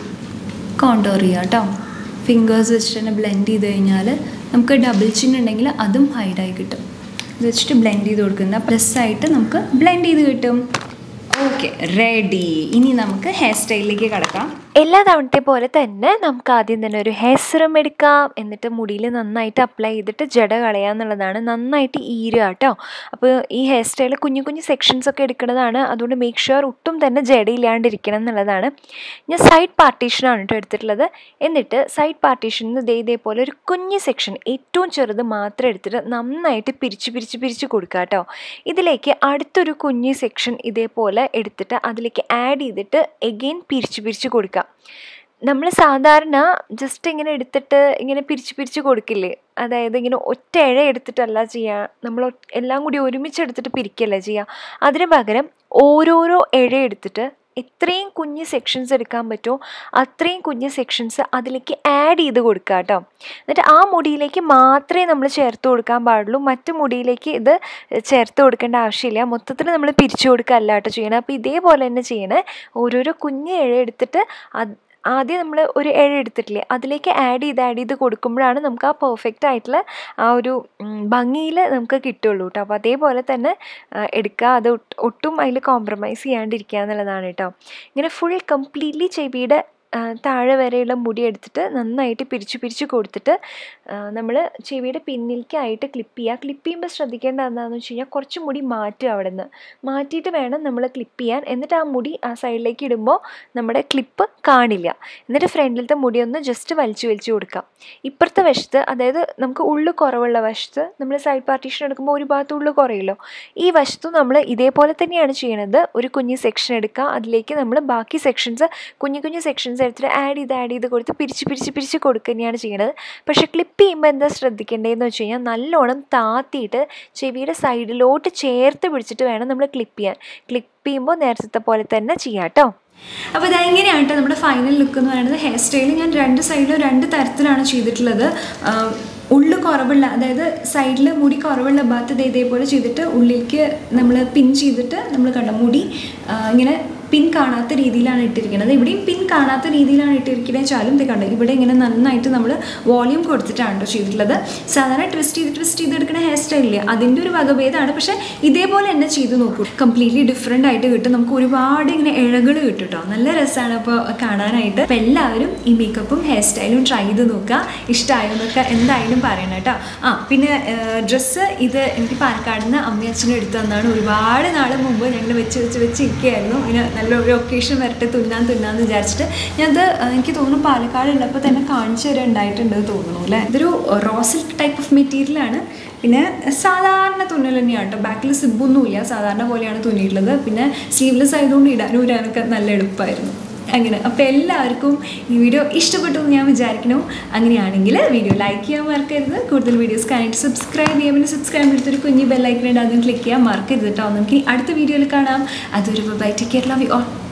കോൺടോർ ചെയ്യാം കേട്ടോ ഫിംഗേഴ്സ് വെച്ചിട്ട് തന്നെ ബ്ലെൻഡ് ചെയ്ത് കഴിഞ്ഞാൽ നമുക്ക് ഡബിൾ ചിൻ ഉണ്ടെങ്കിൽ അതും ഹൈഡായി കിട്ടും ഇത് വെച്ചിട്ട് ബ്ലെൻഡ് ചെയ്ത് കൊടുക്കുന്ന പ്ലസ് ആയിട്ട് നമുക്ക് ബ്ലെൻഡ് ചെയ്ത് കിട്ടും ഓക്കെ റെഡി ഇനി നമുക്ക് ഹെയർ സ്റ്റൈലിലേക്ക് കിടക്കാം എല്ലാ തവണത്തെ പോലെ തന്നെ നമുക്ക് ആദ്യം തന്നെ ഒരു ഹെയർ സിറം എടുക്കാം എന്നിട്ട് മുടിയിൽ നന്നായിട്ട് അപ്ലൈ ചെയ്തിട്ട് ജട കളയുക എന്നുള്ളതാണ് നന്നായിട്ട് ഈരുക കേട്ടോ അപ്പോൾ ഈ ഹെയർ സ്റ്റൈൽ കുഞ്ഞു കുഞ്ഞു സെക്ഷൻസ് ഒക്കെ എടുക്കുന്നതാണ് അതുകൊണ്ട് മേക്ക് ഷുവർ ഒട്ടും തന്നെ ജടയില്ലാണ്ടിരിക്കണം എന്നുള്ളതാണ് ഞാൻ സൈഡ് പാർട്ടീഷനാണ് കേട്ടോ എടുത്തിട്ടുള്ളത് എന്നിട്ട് സൈഡ് പാർട്ടീഷനിൽ നിന്ന് ദേ ഇതേപോലെ ഒരു കുഞ്ഞു സെക്ഷൻ ഏറ്റവും ചെറുത് മാത്രം എടുത്തിട്ട് നന്നായിട്ട് പിരിച്ച് പിരിച്ച് പിരിച്ച് കൊടുക്കുക കേട്ടോ ഇതിലേക്ക് അടുത്തൊരു കുഞ്ഞു സെക്ഷൻ ഇതേപോലെ എടുത്തിട്ട് അതിലേക്ക് ആഡ് ചെയ്തിട്ട് എഗെയിൻ പിരിച്ച് പിരിച്ച് കൊടുക്കുക നമ്മൾ സാധാരണ ജസ്റ്റ് ഇങ്ങനെ എടുത്തിട്ട് ഇങ്ങനെ പിരിച്ച് പിരിച്ച് കൊടുക്കില്ലേ അതായത് ഇങ്ങനെ ഒറ്റ ഇഴ എടുത്തിട്ടല്ല ചെയ്യുക നമ്മൾ ഒ- എല്ലാം കൂടി ഒരുമിച്ച് എടുത്തിട്ട് പിരിക്കല്ല ചെയ്യുക അതിന് പകരം ഓരോരോ ഇഴ എടുത്തിട്ട് എത്രയും കുഞ്ഞ് സെക്ഷൻസ് എടുക്കാൻ പറ്റുമോ അത്രയും കുഞ്ഞ് സെക്ഷൻസ് അതിലേക്ക് ആഡ് ചെയ്ത് കൊടുക്കുക കേട്ടോ എന്നിട്ട് ആ മുടിയിലേക്ക് മാത്രമേ നമ്മൾ ചേർത്ത് കൊടുക്കാൻ പാടുള്ളൂ മറ്റു മുടിയിലേക്ക് ഇത് ചേർത്ത് കൊടുക്കേണ്ട ആവശ്യമില്ല മൊത്തത്തിൽ നമ്മൾ പിരിച്ചു കൊടുക്കുകയല്ല കേട്ടോ ചെയ്യണം അപ്പോൾ ഇതേപോലെ തന്നെ ചെയ്യണേ ഓരോരോ കുഞ്ഞ് ഇഴ എടുത്തിട്ട് അത് ആദ്യം നമ്മൾ ഒരു ഇഴ എടുത്തിട്ടില്ലേ അതിലേക്ക് ആഡ് ചെയ്ത് ആഡ് ചെയ്ത് കൊടുക്കുമ്പോഴാണ് നമുക്ക് ആ പെർഫെക്റ്റ് ആയിട്ടുള്ള ആ ഒരു ഭംഗിയിൽ നമുക്ക് കിട്ടുള്ളൂ കേട്ടോ അപ്പോൾ അതേപോലെ തന്നെ ആ, എടുക്കുക അത് ഒട്ട്- ഒട്ടും അതിൽ കോംപ്രമൈസ് ചെയ്യാണ്ടിരിക്കുക എന്നുള്ളതാണ് കേട്ടോ ഇങ്ങനെ ഫുൾ കംപ്ലീറ്റ്ലി ചെവിയുടെ ആ, താഴെ വരെയുള്ള മുടി എടുത്തിട്ട് നന്നായിട്ട് പിരിച്ച് പിരിച്ച് കൊടുത്തിട്ട് നമ്മൾ ചെവിയുടെ പിന്നിലേക്കായിട്ട് ക്ലിപ്പ് ചെയ്യുക ക്ലിപ്പ് ചെയ്യുമ്പോൾ ശ്രദ്ധിക്കേണ്ട എന്താണെന്ന് വെച്ച് കഴിഞ്ഞാൽ കുറച്ച് മുടി മാറ്റുക അവിടെ നിന്ന് മാറ്റിയിട്ട് വേണം നമ്മൾ ക്ലിപ്പ് ചെയ്യാൻ എന്നിട്ട് ആ മുടി ആ സൈഡിലേക്ക് ഇടുമ്പോൾ നമ്മുടെ ക്ലിപ്പ് കാണില്ല എന്നിട്ട് ഫ്രണ്ടിലത്തെ മുടി ഒന്ന് ജസ്റ്റ് വലിച്ചു വലിച്ചു കൊടുക്കാം ഇപ്പുറത്തെ വശത്ത് അതായത് നമുക്ക് ഉള്ളു കുറവുള്ള വശത്ത് നമ്മൾ സൈഡ് പാർട്ടീഷൻ എടുക്കുമ്പോൾ ഒരു ഭാഗത്ത് ഉള്ളു കുറയുമല്ലോ ഈ വശത്തും നമ്മൾ ഇതേപോലെ തന്നെയാണ് ചെയ്യണത് ഒരു കുഞ്ഞ് സെക്ഷൻ എടുക്കുക അതിലേക്ക് നമ്മൾ ബാക്കി സെക്ഷൻസ് കുഞ്ഞു കുഞ്ഞു സെക്ഷൻസ് എടുത്തിട്ട് ആഡ് ചെയ്ത് ആഡ് ചെയ്ത് കൊടുത്ത് പിരിച്ച് പിരിച്ച് പിരിച്ച് കൊടുക്കുക തന്നെയാണ് ചെയ്യണത് പക്ഷേ ക്ലിപ്പ് ചെയ്യുമ്പോൾ എന്താ ശ്രദ്ധിക്കേണ്ടതെന്ന് വെച്ച് കഴിഞ്ഞാൽ നല്ലോണം താത്തിയിട്ട് ചെവിയുടെ സൈഡിലോട്ട് ചേർത്ത് പിടിച്ചിട്ട് വേണം നമ്മൾ ക്ലിപ്പ് ചെയ്യാൻ ക്ലിപ്പ് ചെയ്യുമ്പോൾ നേരത്തെ പോലെ തന്നെ ചെയ്യാം കേട്ടോ അപ്പോൾ ഇതെങ്ങനെയാണ് കേട്ടോ നമ്മുടെ ഫൈനൽ ലുക്ക് എന്ന് പറയുന്നത് ഹെയർ സ്റ്റൈൽ ഞാൻ രണ്ട് സൈഡിലും രണ്ട് തരത്തിലാണ് ചെയ്തിട്ടുള്ളത് ആഹ് ഉള്ളു കുറവുള്ള അതായത് സൈഡിൽ മുടി കുറവുള്ള ഭാഗത്ത് ദേ ഇതേപോലെ ചെയ്തിട്ട് ഉള്ളിലേക്ക് നമ്മൾ പിൻ ചെയ്തിട്ട് നമ്മൾ കണ്ട മുടി ആഹ് ഇങ്ങനെ പിൻ കാണാത്ത രീതിയിലാണ് ഇട്ടിരിക്കുന്നത് ഇവിടെയും പിൻ കാണാത്ത രീതിയിലാണ് ഇട്ടിരിക്കുന്നത് വെച്ചാലും ഇത് കണ്ടോ ഇവിടെ ഇങ്ങനെ നന്നായിട്ട് നമ്മൾ വോളിയൂം കൊടുത്തിട്ടാണ് കേട്ടോ ചെയ്തിട്ടുള്ളത് സാധാരണ ട്വിസ്റ്റ് ചെയ്ത് ട്വിസ്റ്റ് ചെയ്തെടുക്കുന്ന ഹെയർ സ്റ്റൈലില്ലേ അതിൻ്റെ ഒരു വകഭേദമാണ് പക്ഷേ ഇതേപോലെ തന്നെ ചെയ്ത് നോക്കൂ കംപ്ലീറ്റ്ലി ഡിഫറെൻ്റ് ആയിട്ട് കിട്ടും നമുക്ക് ഒരുപാട് ഇങ്ങനെ ഇഴകൾ കിട്ടും കേട്ടോ നല്ല രസമാണ് അപ്പോൾ കാണാനായിട്ട് അപ്പോൾ എല്ലാവരും ഈ മേക്കപ്പും ഹെയർ സ്റ്റൈലും ട്രൈ ചെയ്ത് നോക്കുക ഇഷ്ടമായോ എന്നൊക്കെ എന്തായാലും പറയണം കേട്ടോ ആ പിന്നെ ഡ്രസ്സ് ഇത് എനിക്ക് പാലക്കാട് നിന്ന് അമ്മയും അച്ഛനും എടുത്തു തന്നാണ് ഒരുപാട് നാൾ മുമ്പ് ഞങ്ങൾ വെച്ച് വെച്ച് വെച്ച് ഇരിക്കുകയായിരുന്നു ഇങ്ങനെ നല്ല ഒരു ഒക്കേഷൻ വരട്ടെ തുന്നാൻ തുന്നാന്ന് വിചാരിച്ചിട്ട് ഞാനത് ആ, എനിക്ക് തോന്നുന്നു പാലക്കാട് ഉള്ളപ്പോൾ തന്നെ കാണിച്ചു തരാൻ ഉണ്ടായിട്ടുണ്ട് എന്ന് തോന്നുന്നു അല്ലേ ഇതൊരു റോ സിൽക്ക് ടൈപ്പ് ഓഫ് മെറ്റീരിയലാണ് പിന്നെ സാധാരണ തുന്നൽ തന്നെയാണ് കേട്ടോ ബാക്കിൽ സിബൊന്നുമില്ല സാധാരണ പോലെയാണ് തുന്നിയിട്ടുള്ളത് പിന്നെ സ്ലീവ്ലെസ് ആയതുകൊണ്ട് ഇടാനും ഇടാനൊക്കെ നല്ല എളുപ്പമായിരുന്നു അങ്ങനെ അപ്പോൾ എല്ലാവർക്കും ഈ വീഡിയോ ഇഷ്ടപ്പെട്ടു എന്ന് ഞാൻ വിചാരിക്കുന്നു അങ്ങനെയാണെങ്കിൽ വീഡിയോ ലൈക്ക് ചെയ്യാൻ മറക്കരുത് കൂടുതൽ വീഡിയോസ് കാണാനായിട്ട് സബ്സ്ക്രൈബ് ചെയ്യാൻ പിന്നെ സബ്സ്ക്രൈബ് എടുത്തൊരു കുഞ്ഞ് ബെല്ലൈക്കനുണ്ട് അതും ക്ലിക്ക് ചെയ്യാൻ മറക്കരുത് കേട്ടോ നമുക്ക് ഇനി അടുത്ത വീഡിയോയിൽ കാണാം അതൊരു bye take care love you all